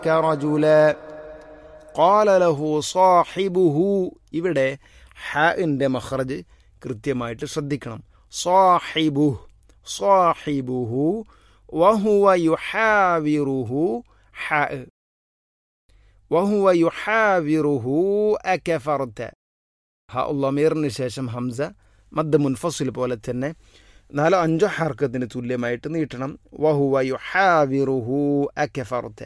رجلا قال له صاحبه ഇവിടെ ഹാഇൻ്റെ മഖ്റജ് കൃത്യമായിട്ട് ശ്രദ്ധിക്കണം സാഹിബുഹ് സാഹിബുഹു വഹുവ യുഹാവിറുഹു ഹാ വഹുവ യുഹാവിറുഹു അകഫർത ഹ ഉള്ളമീറിന് ശേഷം ഹംസ മദ് മുൻഫസിൽ പോലെ തന്നെ നാലോ അഞ്ചോ ഹർക്കത്തിന് തുല്യമായിട്ട് നീട്ടണം വഹുവ യുഹാവിറുഹു അകഫർത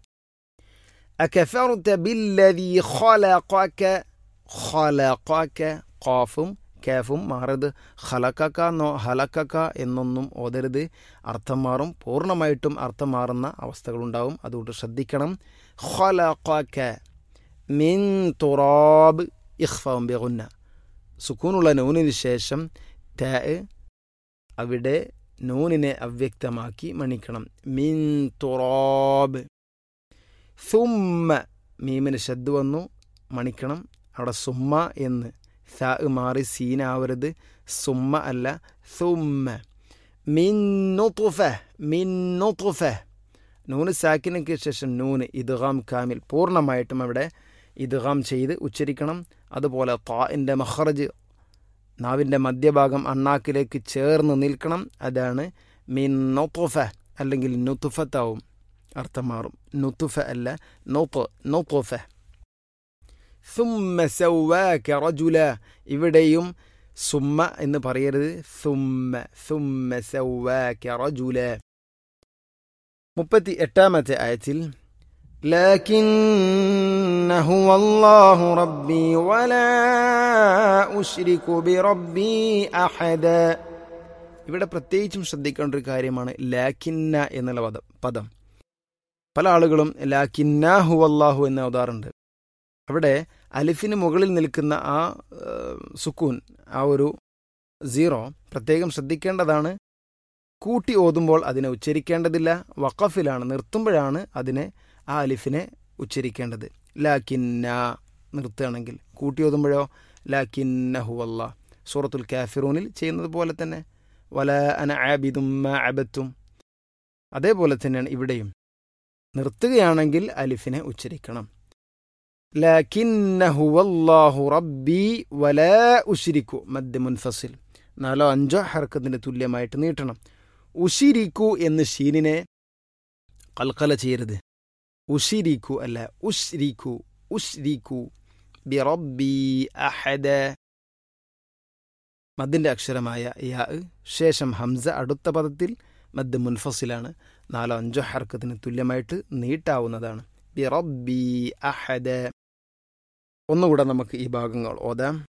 അകഫർത ബില്ലദി ഖലഖക ഖലഖക ഖാഫും കാഫും മാറരുത് ഹലക്കക്ക എന്നോ ഹലക്കക്ക എന്നൊന്നും ഓതരുത് അർത്ഥം മാറും പൂർണ്ണമായിട്ടും അർത്ഥം മാറുന്ന അവസ്ഥകളുണ്ടാവും അതുകൊണ്ട് ശ്രദ്ധിക്കണം ഖലഖക മിൻ തുറാബ് ഇഖ്ഫാം ബിഗുന്ന സുക്കൂനുള്ള നൂനിന് ശേഷം ത അവിടെ നൂനിനെ അവ്യക്തമാക്കി മണിക്കണം മിൻ തുറാബ് സുമ്മ മീമിന് ശബ്ദ് വന്നു മണിക്കണം അവിടെ സുമ്മ എന്ന് സ മാറി സീനാവരുത് സുമ്മ അല്ല സുമ്മ മിന്നുതുഫ മിന്നുതുഫ നൂന് സാക്കിനക്ക് ശേഷം നൂന് ഇദ്ഗാം കാമിൽ പൂർണ്ണമായിട്ടും അവിടെ ഇദ്ഗാം ചെയ്ത് ഉച്ചരിക്കണം അതുപോലെ താഇൻ്റെ മഹ്റജ് നാവിൻ്റെ മധ്യഭാഗം അണ്ണാക്കിലേക്ക് ചേർന്ന് നിൽക്കണം അതാണ് മിൻ നൊത്തുഫ അല്ലെങ്കിൽ നുത്തുഫത്താവും അർത്ഥം മാറും നുത്തുഫ അല്ല നൊത്ത് നൊത്തുഫ സുമ്മ സൗവാക റജുല ഇവിടെയും സുമ്മ എന്ന് പറയരുത് സുമ്മ സുമ്മ സൗവാക റജുല മുപ്പത്തി എട്ടാമത്തെ ആയത്തിൽ لكن هو الله ربي ولا أشرك بربي أحدا ഇവിടെ പ്രത്യേകിച്ചും ശ്രദ്ധിക്കേണ്ട ഒരു കാര്യമാണ് ലാക്കിന്ന എന്നുള്ള പദം പദം പല ആളുകളും ലാക്കിന്ന ഹുവല്ലാഹു എന്ന് ഓതാറുണ്ട് അവിടെ അലിഫിന് മുകളിൽ നിൽക്കുന്ന ആ സുക്കൂൻ ആ ഒരു സീറോ പ്രത്യേകം ശ്രദ്ധിക്കേണ്ടതാണ് കൂട്ടി ഓതുമ്പോൾ അതിനെ ഉച്ചരിക്കേണ്ടതില്ല വഖഫിലാണ് നിർത്തുമ്പോഴാണ് അതിനെ ആ അലിഫിനെ ഉച്ചരിക്കേണ്ടത് ലാക്കിന്ന നിർത്തുകയാണെങ്കിൽ കൂട്ടി ഓതുമ്പോഴോ ലാക്കിന്ന ഹുവല്ല സൂറത്തുൽ കാഫിറൂനിൽ ചെയ്യുന്നത് പോലെ തന്നെ വല അന ആബിദും അബത്തും അതേപോലെ തന്നെയാണ് ഇവിടെയും നിർത്തുകയാണെങ്കിൽ അലിഫിനെ ഉച്ചരിക്കണം ലാക്കിന്ന ഹുവല്ലാഹു റബ്ബി വലാ ഉഷിരിക്കു മദ് മുൻഫസിൽ നാലോ അഞ്ചോ ഹർക്കത്തിന് തുല്യമായിട്ട് നീട്ടണം ഉഷിരിക്കു എന്ന് ഷീനിനെ കൽക്കല ചെയ്യരുത് ഉഷിരിക്കു അല്ല ഉഷ്രിക്കു ഉഷ്രിക്കു ബിറബ്ബി അഹദ മദ്ദിൻ്റെ അക്ഷരമായ യാ ശേഷം ഹംസ അടുത്ത പദത്തിൽ മദ് മുൻഫസിലാണ് നാലോ അഞ്ചോ ഹർക്കത്തിന് തുല്യമായിട്ട് നീട്ടാവുന്നതാണ് ബിറബ്ബി അഹദ ഒന്നുകൂടെ നമുക്ക് ഈ ഭാഗങ്ങൾ ഓതാം